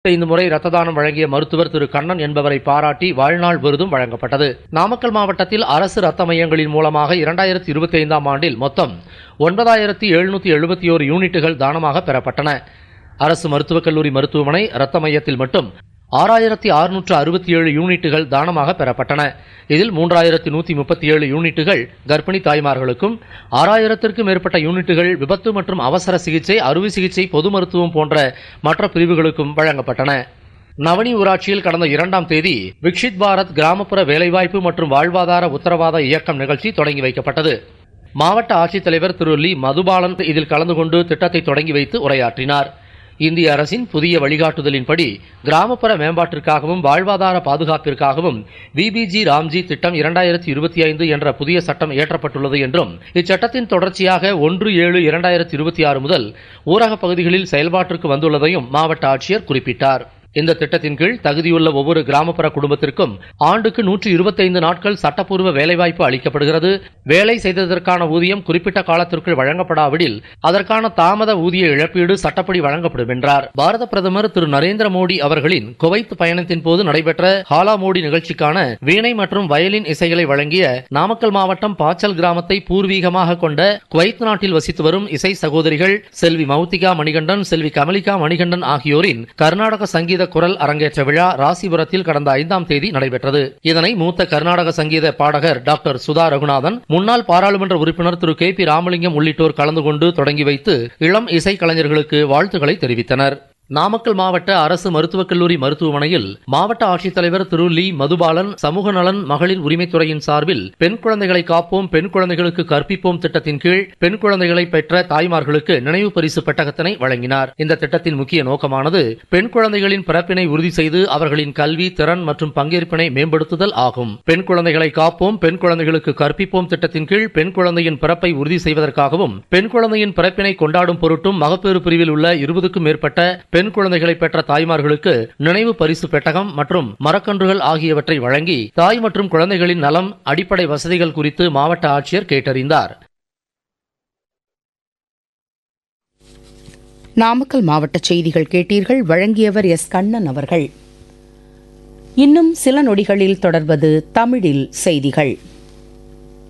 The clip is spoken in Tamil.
ஐந்து முறை ரத்த தானம் வழங்கிய மருத்துவர் திரு கண்ணன் என்பவரை பாராட்டி வாழ்நாள் விருதும் வழங்கப்பட்டது நாமக்கல் மாவட்டத்தில் அரசு ரத்த மையங்களின் மூலமாக இரண்டாயிரத்தி இருபத்தி ஐந்தாம் ஆண்டில் மொத்தம் ஒன்பதாயிரத்தி எழுநூத்தி எழுபத்தி ஓரு யூனிட்டுகள் தானமாக பெறப்பட்டன அரசு மருத்துவக் கல்லூரி மருத்துவமனை ரத்த மையத்தில் மட்டும் ஆறாயிரத்தி அறுநூற்று அறுபத்தி ஏழு யூனிட்டுகள் தானமாக பெறப்பட்டன இதில் மூன்றாயிரத்தி நூத்தி முப்பத்தி ஏழு யூனிட்டுகள் கர்ப்பிணி தாய்மார்களுக்கும் ஆறாயிரத்திற்கும் மேற்பட்ட யூனிட்டுகள் விபத்து மற்றும் அவசர சிகிச்சை அறுவை சிகிச்சை பொது மருத்துவம் போன்ற மற்ற பிரிவுகளுக்கும் வழங்கப்பட்டன நவனி ஊராட்சியில் கடந்த இரண்டாம் தேதி விக்ஷித் பாரத் கிராமப்புற வேலைவாய்ப்பு மற்றும் வாழ்வாதார உத்தரவாத இயக்கம் நிகழ்ச்சி தொடங்கி வைக்கப்பட்டது மாவட்ட ஆட்சித்தலைவர் திரு லி மதுபாலன் இதில் கலந்து கொண்டு திட்டத்தை தொடங்கி வைத்து உரையாற்றினார் இந்திய அரசின் புதிய வழிகாட்டுதலின்படி கிராமப்புற மேம்பாட்டிற்காகவும் வாழ்வாதார பாதுகாப்பிற்காகவும் விபிஜி ராம்ஜி திட்டம் இரண்டாயிரத்தி இருபத்தி ஐந்து என்ற புதிய சட்டம் இயற்றப்பட்டுள்ளது என்றும் இச்சட்டத்தின் தொடர்ச்சியாக ஒன்று ஏழு இரண்டாயிரத்தி இருபத்தி ஆறு முதல் ஊரகப் பகுதிகளில் செயல்பாட்டிற்கு வந்துள்ளதையும் மாவட்ட ஆட்சியர் குறிப்பிட்டார் இந்த திட்டத்தின் கீழ் தகுதியுள்ள ஒவ்வொரு கிராமப்புற குடும்பத்திற்கும் ஆண்டுக்கு நூற்று இருபத்தைந்து நாட்கள் சட்டப்பூர்வ வேலைவாய்ப்பு அளிக்கப்படுகிறது வேலை செய்ததற்கான ஊதியம் குறிப்பிட்ட காலத்திற்குள் வழங்கப்படாவிடில் அதற்கான தாமத ஊதிய இழப்பீடு சட்டப்படி வழங்கப்படும் என்றார் பாரத பிரதமர் திரு நரேந்திர மோடி அவர்களின் குவைத் பயணத்தின் போது நடைபெற்ற ஹாலா மோடி நிகழ்ச்சிக்கான வீணை மற்றும் வயலின் இசைகளை வழங்கிய நாமக்கல் மாவட்டம் பாச்சல் கிராமத்தை பூர்வீகமாக கொண்ட குவைத் நாட்டில் வசித்து வரும் இசை சகோதரிகள் செல்வி மௌத்திகா மணிகண்டன் செல்வி கமலிகா மணிகண்டன் ஆகியோரின் கர்நாடக சங்கீத குரல் அரங்கேற்ற விழா ராசிபுரத்தில் கடந்த ஐந்தாம் தேதி நடைபெற்றது இதனை மூத்த கர்நாடக சங்கீத பாடகர் டாக்டர் சுதா ரகுநாதன் முன்னாள் பாராளுமன்ற உறுப்பினர் திரு கே பி ராமலிங்கம் உள்ளிட்டோர் கலந்து கொண்டு தொடங்கி வைத்து இளம் இசை கலைஞர்களுக்கு வாழ்த்துக்களை தெரிவித்தனர் நாமக்கல் மாவட்ட அரசு மருத்துவக் கல்லூரி மருத்துவமனையில் மாவட்ட ஆட்சித்தலைவர் திரு லீ மதுபாலன் சமூக நலன் மகளிர் உரிமைத்துறையின் சார்பில் பெண் குழந்தைகளை காப்போம் பெண் குழந்தைகளுக்கு கற்பிப்போம் திட்டத்தின் கீழ் பெண் குழந்தைகளை பெற்ற தாய்மார்களுக்கு நினைவு பரிசு பெட்டகத்தினை வழங்கினார் இந்த திட்டத்தின் முக்கிய நோக்கமானது பெண் குழந்தைகளின் பிறப்பினை உறுதி செய்து அவர்களின் கல்வி திறன் மற்றும் பங்கேற்பினை மேம்படுத்துதல் ஆகும் பெண் குழந்தைகளை காப்போம் பெண் குழந்தைகளுக்கு கற்பிப்போம் திட்டத்தின் கீழ் பெண் குழந்தையின் பிறப்பை உறுதி செய்வதற்காகவும் பெண் குழந்தையின் பிறப்பினை கொண்டாடும் பொருட்டும் மகப்பேறு பிரிவில் உள்ள இருபதுக்கும் மேற்பட்ட பெண் குழந்தைகளை பெற்ற தாய்மார்களுக்கு நினைவு பரிசு பெட்டகம் மற்றும் மரக்கன்றுகள் ஆகியவற்றை வழங்கி தாய் மற்றும் குழந்தைகளின் நலம் அடிப்படை வசதிகள் குறித்து மாவட்ட ஆட்சியர் கேட்டறிந்தார் நாமக்கல் மாவட்ட செய்திகள் கேட்டீர்கள் வழங்கியவர் எஸ் கண்ணன் அவர்கள் இன்னும் சில நொடிகளில் தொடர்வது தமிழில் செய்திகள்